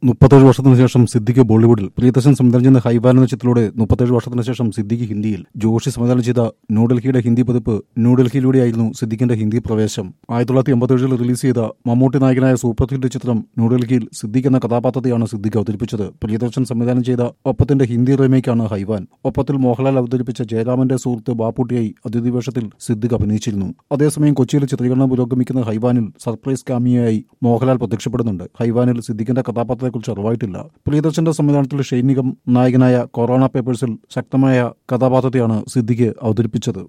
മുപ്പത്തേഴ് വർഷത്തിന് ശേഷം സിദ്ദിഖ് ബോളിവുഡിൽ പ്രിയദർശൻ സംവിധാനം ചെയ്യുന്ന ഹൈവാൻ എന്ന ചിത്രത്തിലൂടെ മുപ്പത്തേഴ് വർഷത്തിന് ശേഷം സിദ്ദിഖ് ഹിന്ദിയിൽ ജോഷി സംവിധാനം ചെയ്ത ന്യൂഡൽഹിയുടെ ഹിന്ദി പതിപ്പ് ന്യൂഡൽഹിയിലൂടെയായിരുന്നു സിദ്ദിഖിന്റെ ഹിന്ദി പ്രവേശം ആയിരത്തി തൊള്ളായിരത്തി എൺപത്തേഴിൽ റിലീസ് ചെയ്ത മമ്മൂട്ടി നായകനായ സൂപ്പർ ഹിറ്റ് ചിത്രം ന്യൂഡൽഹിയിൽ സിദ്ദിഖ് എന്ന കഥാപാത്രത്തെയാണ് സിദ്ദിഖ് അവതരിപ്പിച്ചത് പ്രിയദർശൻ സംവിധാനം ചെയ്ത ഒപ്പത്തിന്റെ ഹിന്ദി റീമേക്കാണ് ഹൈവാൻ ഒപ്പത്തിൽ മോഹൻലാൽ അവതരിപ്പിച്ച ജയരാമന്റെ സുഹൃത്ത് ബാപ്പുട്ടിയായി അതിഥി വേഷത്തിൽ സിദ്ദിഖ് അഭിനയിച്ചിരുന്നു അതേസമയം കൊച്ചിയിൽ ചിത്രീകരണം പുരോഗമിക്കുന്ന ഹൈവാനിൽ സർപ്രൈസ് കാമിയായി മോഹൻലാൽ പ്രത്യക്ഷപ്പെടുന്നുണ്ട് ഹൈവാനിൽ സിദ്ദിഖിന്റെ കഥാപാത്രത്തെക്കുറിച്ച് അറിവായിട്ടില്ല പ്രിയദർശന്റെ സംവിധാനത്തിൽ ഷൈനികം നായകനായ കൊറോണ പേപ്പേഴ്സിൽ ശക്തമായ കഥാപാത്രത്തെയാണ് സിദ്ദിഖ് അവതരിപ്പിച്ചത്